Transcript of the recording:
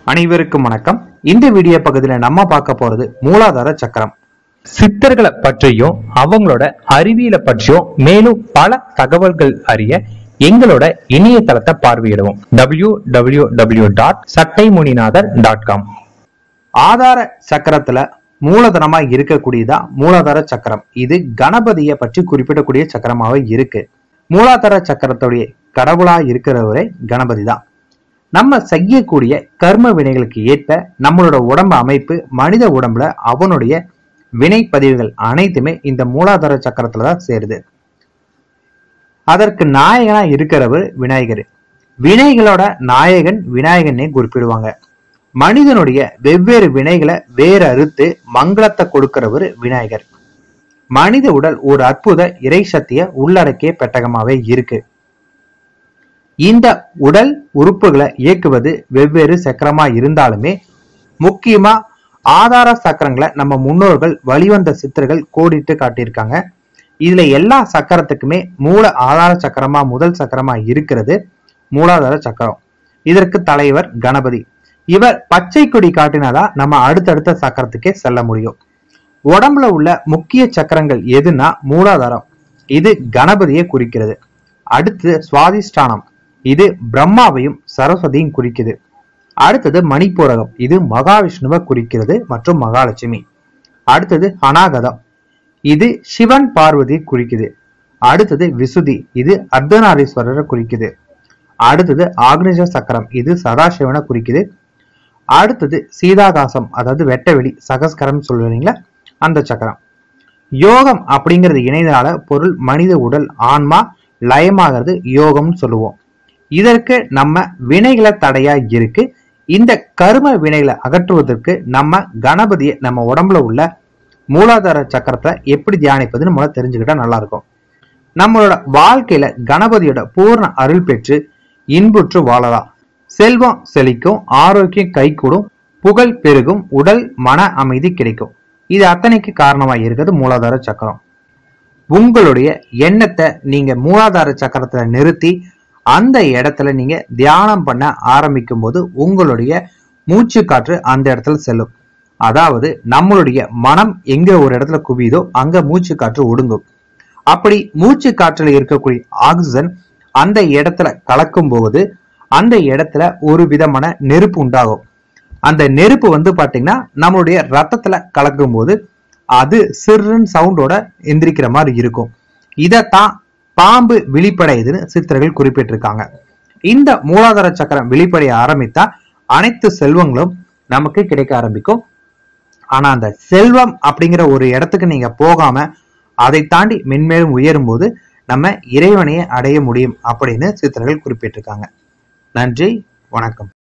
அனைவருக்கும் வணக்கம் இந்த வீடியோ பகுதியில நம்ம பார்க்க போறது மூலாதார சக்கரம் சித்தர்களை பற்றியும் அவங்களோட அறிவியலை பற்றியும் மேலும் பல தகவல்கள் அறிய எங்களோட இணையதளத்தை பார்வையிடுவோம் W W W dot Sattaimuninathar dot com ஆதார சக்கரத்துல மூலதனமா இருக்கக்கூடியதா மூலாதார சக்கரம் இது கணபதியை பற்றி குறிப்பிடக்கூடிய சக்கரமாக இருக்கு மூலாதார சக்கரத்துடைய கடவுளா இருக்கிறவரே கணபதி தான் நம்ம செய்யக்கூடிய கர்ம வினைகளுக்கு ஏற்ப நம்மளோட உடம்பு அமைப்பு மனித உடம்புல அவனுடைய வினை பதிவுகள் அனைத்துமே இந்த மூலாதார சக்கரத்துல தான் சேருது அதற்கு நாயகனா இருக்கிறவர் விநாயகர் வினைகளோட நாயகன் விநாயகனே குறிப்பிடுவாங்க மனிதனுடைய வெவ்வேறு வினைகளை வேற அறுத்து மங்களத்தை கொடுக்கிறவர் விநாயகர் மனித உடல் ஒரு அற்புத இறை சக்திய உள்ளடக்கிய பெட்டகமாவே இருக்கு இந்த உடல் உறுப்புகளை இயக்குவது வெவ்வேறு சக்கரமா இருந்தாலுமே முக்கியமா ஆதார சக்கரங்களை நம்ம முன்னோர்கள் வழிவந்த சித்தர்கள் கோடிட்டு காட்டியிருக்காங்க இதுல எல்லா சக்கரத்துக்குமே மூல ஆதார சக்கரமா முதல் சக்கரமா இருக்கிறது மூலாதார சக்கரம் இதற்கு தலைவர் கணபதி இவர் பச்சை கொடி காட்டினாதான் நம்ம அடுத்தடுத்த சக்கரத்துக்கே செல்ல முடியும் உடம்புல உள்ள முக்கிய சக்கரங்கள் எதுனா மூலாதாரம் இது கணபதியை குறிக்கிறது அடுத்து சுவாதிஷ்டானம் இது பிரம்மாவையும் சரஸ்வதியும் குறிக்குது அடுத்தது மணிப்பூரகம் இது மகாவிஷ்ணுவை குறிக்கிறது மற்றும் மகாலட்சுமி அடுத்தது அநாகதம் இது சிவன் பார்வதியை குறிக்குது அடுத்தது விசுதி இது அர்த்தநாரீஸ்வரரை குறிக்குது அடுத்தது ஆக்னிஜ சக்கரம் இது சதாசிவனை குறிக்குது அடுத்தது சீதாகாசம் அதாவது வெட்டவெளி சகஸ்கரம் சொல்லுவீங்களா அந்த சக்கரம் யோகம் அப்படிங்கிறது இணைந்தனால பொருள் மனித உடல் ஆன்மா லயமாகிறது யோகம்னு சொல்லுவோம் இதற்கு நம்ம வினைகளை தடையா இருக்கு இந்த கரும வினைகளை அகற்றுவதற்கு நம்ம கணபதியை நம்ம உடம்புல உள்ள மூலாதார சக்கரத்தை எப்படி தியானிப்பதுன்னு முதல்ல தெரிஞ்சுக்கிட்டா நல்லா இருக்கும் நம்மளோட வாழ்க்கையில கணபதியோட பூர்ண அருள் பெற்று இன்புற்று வாழலாம் செல்வம் செழிக்கும் ஆரோக்கியம் கைகூடும் புகழ் பெருகும் உடல் மன அமைதி கிடைக்கும் இது அத்தனைக்கு காரணமா இருக்கிறது மூலாதார சக்கரம் உங்களுடைய எண்ணத்தை நீங்க மூலாதார சக்கரத்துல நிறுத்தி அந்த இடத்துல நீங்க தியானம் பண்ண ஆரம்பிக்கும் போது உங்களுடைய மூச்சு காற்று அந்த இடத்துல செல்லும் அதாவது நம்மளுடைய மனம் எங்க ஒரு இடத்துல குவியுதோ அங்க மூச்சு காற்று ஒடுங்கும் அப்படி மூச்சு காற்றுல இருக்கக்கூடிய ஆக்சிஜன் அந்த இடத்துல கலக்கும் போது அந்த இடத்துல ஒரு விதமான நெருப்பு உண்டாகும் அந்த நெருப்பு வந்து பாத்தீங்கன்னா நம்மளுடைய ரத்தத்துல கலக்கும் போது அது சிறுன்னு சவுண்டோட எந்திரிக்கிற மாதிரி இருக்கும் இதைத்தான் பாம்பு விழிப்படையுதுன்னு சித்தர்கள் குறிப்பிட்டிருக்காங்க இந்த மூலாதார சக்கரம் விழிப்படைய ஆரம்பித்தா அனைத்து செல்வங்களும் நமக்கு கிடைக்க ஆரம்பிக்கும் ஆனா அந்த செல்வம் அப்படிங்கிற ஒரு இடத்துக்கு நீங்க போகாம அதை தாண்டி மென்மேலும் உயரும் போது நம்ம இறைவனையே அடைய முடியும் அப்படின்னு சித்தர்கள் குறிப்பிட்டிருக்காங்க நன்றி வணக்கம்